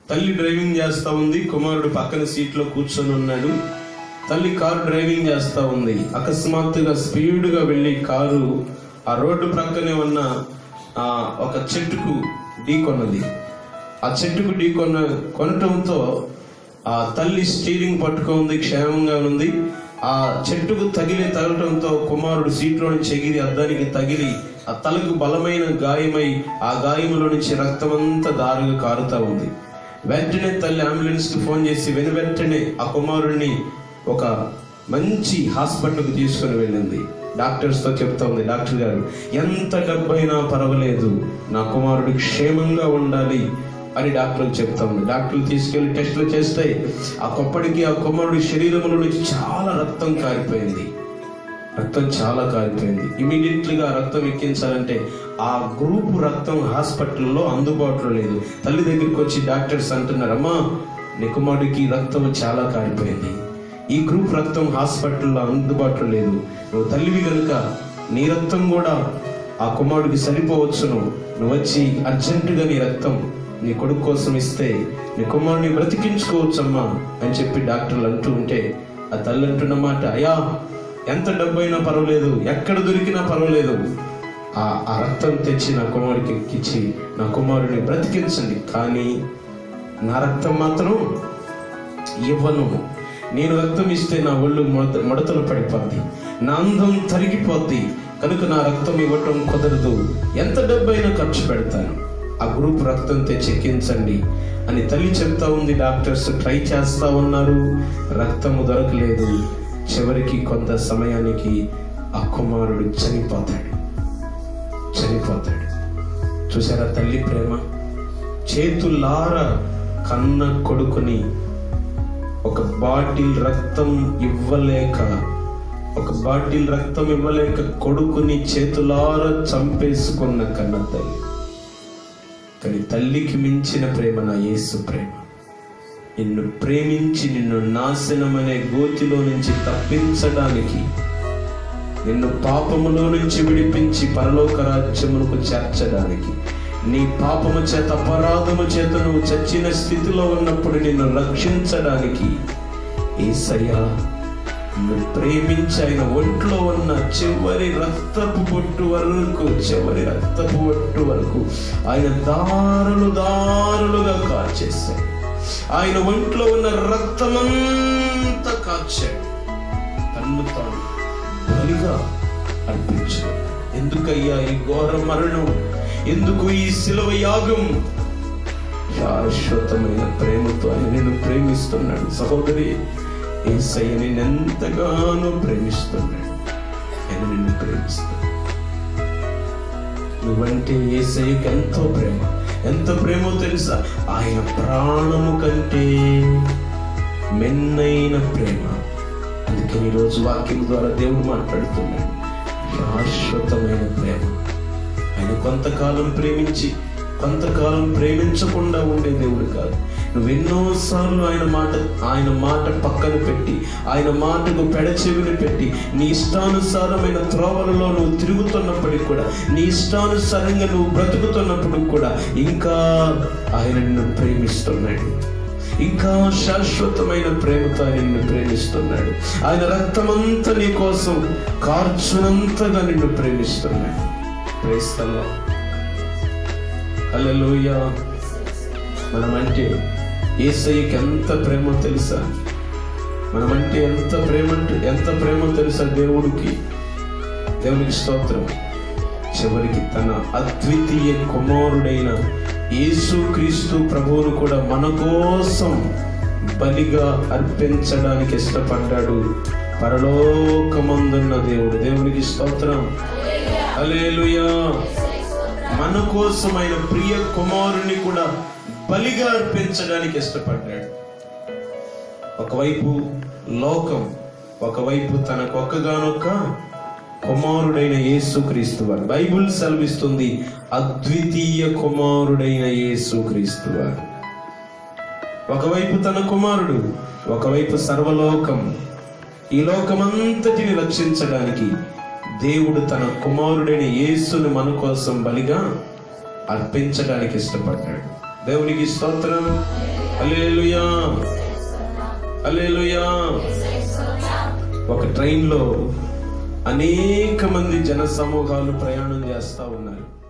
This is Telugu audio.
తల్లి డ్రైవింగ్ చేస్తా ఉంది కుమారుడు పక్కన సీట్లో కూర్చొని ఉన్నాడు తల్లి కారు డ్రైవింగ్ చేస్తా ఉంది అకస్మాత్తుగా స్పీడ్గా వెళ్ళి కారు ఆ రోడ్డు ప్రక్కనే ఉన్న ఆ, ఒక చెట్టుకు ఢీకొన్నది ఆ చెట్టుకు ఢీకొన్న కొనటంతో ఆ తల్లి స్టీరింగ్ పట్టుకుంది క్షేమంగా ఉంది ఆ చెట్టుకు తగిలి తగలటంతో కుమారుడు సీట్లో నుంచి ఎగిరి అద్దానికి తగిలి ఆ తలకు బలమైన గాయమై ఆ గాయములో నుంచి రక్తమంతా దారుగా కారుతా ఉంది వెంటనే తల్లి అంబులెన్స్ కి ఫోన్ చేసి వెను వెంటనే ఆ కుమారుడిని ఒక మంచి హాస్పిటల్కి తీసుకుని వెళ్ళింది డాక్టర్స్ తో చెప్తా ఉంది డాక్టర్ గారు ఎంత డబ్బైనా పర్వాలేదు నా కుమారుడు క్షేమంగా ఉండాలి అని డాక్టర్ చెప్తా ఉంది డాక్టర్లు తీసుకెళ్లి టెస్టులు చేస్తే ఆ కొప్పటికి ఆ కుమారుడి శరీరంలో నుంచి చాలా రక్తం కారిపోయింది రక్తం చాలా కారిపోయింది ఇమీడియట్లీగా రక్తం ఎక్కించాలంటే ఆ గ్రూప్ రక్తం హాస్పిటల్లో అందుబాటులో లేదు తల్లి దగ్గరికి వచ్చి డాక్టర్స్ అంటున్నారు అమ్మా నీ కుమారుడికి రక్తం చాలా కారిపోయింది ఈ గ్రూప్ రక్తం హాస్పిటల్లో అందుబాటులో లేదు నువ్వు తల్లివి కనుక నీ రక్తం కూడా ఆ కుమారుడికి సరిపోవచ్చును నువ్వు వచ్చి అర్జెంటుగా నీ రక్తం నీ కొడుకు కోసం ఇస్తే నీ కుమారుడిని బ్రతికించుకోవచ్చమ్మా అని చెప్పి డాక్టర్లు అంటూ ఉంటే ఆ తల్లి అంటున్న మాట అయ్యా ఎంత డబ్బైనా పర్వాలేదు ఎక్కడ దొరికినా పర్వాలేదు ఆ ఆ రక్తం తెచ్చి నా కుమారుడికి ఎక్కించి నా కుమారుడిని బ్రతికించండి కానీ నా రక్తం మాత్రం ఇవ్వను నేను రక్తం ఇస్తే నా ఒళ్ళు ముడత ముడతలు పడిపోద్ది నా అందం తరిగిపోద్ది కనుక నా రక్తం ఇవ్వటం కుదరదు ఎంత డబ్బైనా ఖర్చు పెడతాను ఆ గ్రూప్ రక్తం తెచ్చి ఎక్కించండి అని తల్లి చెప్తా ఉంది డాక్టర్స్ ట్రై చేస్తా ఉన్నారు రక్తము దొరకలేదు చివరికి కొంత సమయానికి ఆ కుమారుడు చనిపోతాడు చనిపోతాడు చూసారా తల్లి ప్రేమ చేతులార కన్న కొడుకుని ఒక బాటిల్ రక్తం ఇవ్వలేక ఒక బాటిల్ రక్తం ఇవ్వలేక కొడుకుని చేతులార చంపేసుకున్న కన్న తల్లి కానీ తల్లికి మించిన ప్రేమ నా యేసు ప్రేమ నిన్ను ప్రేమించి నిన్ను నాశనమనే గోతిలో నుంచి తప్పించడానికి నిన్ను పాపములో నుంచి విడిపించి పరలోక రాజ్యమునకు చేర్చడానికి నీ పాపము చేత అపరాధము చేత నువ్వు చచ్చిన స్థితిలో ఉన్నప్పుడు నిన్ను రక్షించడానికి ఏసయ్యా నువ్వు ప్రేమించి ఆయన ఒంట్లో ఉన్న చివరి రక్తపు బొట్టు వరకు చివరి రక్తపు బొట్టు వరకు ఆయన దారులు దారులుగా కాచేశాడు ఆయన ఒంట్లో ఉన్న రక్తమంతా కాచాడు తన్ను తాను బలిగా అర్పించాడు ఎందుకయ్యా ఈ ఘోర మరణం ఎందుకు ఈ శిలవ యాగం శాశ్వతమైన ప్రేమతో ఆయన నిన్ను ప్రేమిస్తున్నాడు సహోదరి ఏసయ్య నిన్ను ఎంతగానో ప్రేమిస్తున్నాడు ఆయన నిన్ను ప్రేమిస్తున్నాడు నువ్వంటే ఏసయ్యకి ఎంతో ప్రేమ ఎంత ప్రేమో తెలుసా ఆయన ప్రాణము కంటే మెన్నైన ప్రేమ అందుకని ఈరోజు వాక్యం ద్వారా దేవుడు మాట్లాడుతున్నాడు శాశ్వతమైన ప్రేమ ఆయన కొంతకాలం ప్రేమించి కొంతకాలం ప్రేమించకుండా ఉండే దేవుడు కాదు నువ్వెన్నోసార్లు ఆయన మాట ఆయన మాట పక్కన పెట్టి ఆయన మాటకు పెడచెవిని పెట్టి నీ ఇష్టానుసారమైన త్రోవలలో నువ్వు తిరుగుతున్నప్పటికి కూడా నీ ఇష్టానుసారంగా నువ్వు బ్రతుకుతున్నప్పుడు కూడా ఇంకా ఆయన నిన్ను ప్రేమిస్తున్నాడు ఇంకా శాశ్వతమైన ప్రేమతో ఆయన నిన్ను ప్రేమిస్తున్నాడు ఆయన రక్తమంతా నీ కోసం కార్చునంతగా నిన్ను ప్రేమిస్తున్నాడు ప్రేస్తల్లో హల్లెలూయ మనమంటే ఏసయ్యకి ఎంత ప్రేమో తెలుసా మనమంటే ఎంత ప్రేమ అంటే ఎంత ప్రేమో తెలుసా దేవుడికి దేవునికి స్తోత్రం చివరికి తన అద్వితీయ కుమారుడైన యేసుక్రీస్తు ప్రభువును కూడా మన కోసం బలిగా అర్పించడానికి ఇష్టపడ్డాడు పరలోకమందున్న దేవుడు దేవునికి స్తోత్రం హల్లెలూయా మన కోసం ఆయన ప్రియ కుమారుని కూడా బలిగా అర్పించడానికి ఇష్టపడ్డాడు ఒకవైపు లోకం ఒకవైపు తనకు ఒక్కగానొక్క కుమారుడైన యేసుక్రీస్తు వారు బైబుల్ సెలవిస్తుంది అద్వితీయ కుమారుడైన యేసుక్రీస్తు వారు ఒకవైపు తన కుమారుడు ఒకవైపు సర్వలోకం ఈ లోకమంతటిని రక్షించడానికి దేవుడు తన కుమారుడైన యేసుని మన కోసం బలిగా అర్పించడానికి ఇష్టపడ్డాడు దేవునికి స్తోత్రం హల్లెలూయా హల్లెలూయా ఒక ట్రైన్లో అనేక మంది జన సమూహాలు ప్రయాణం చేస్తా ఉన్నారు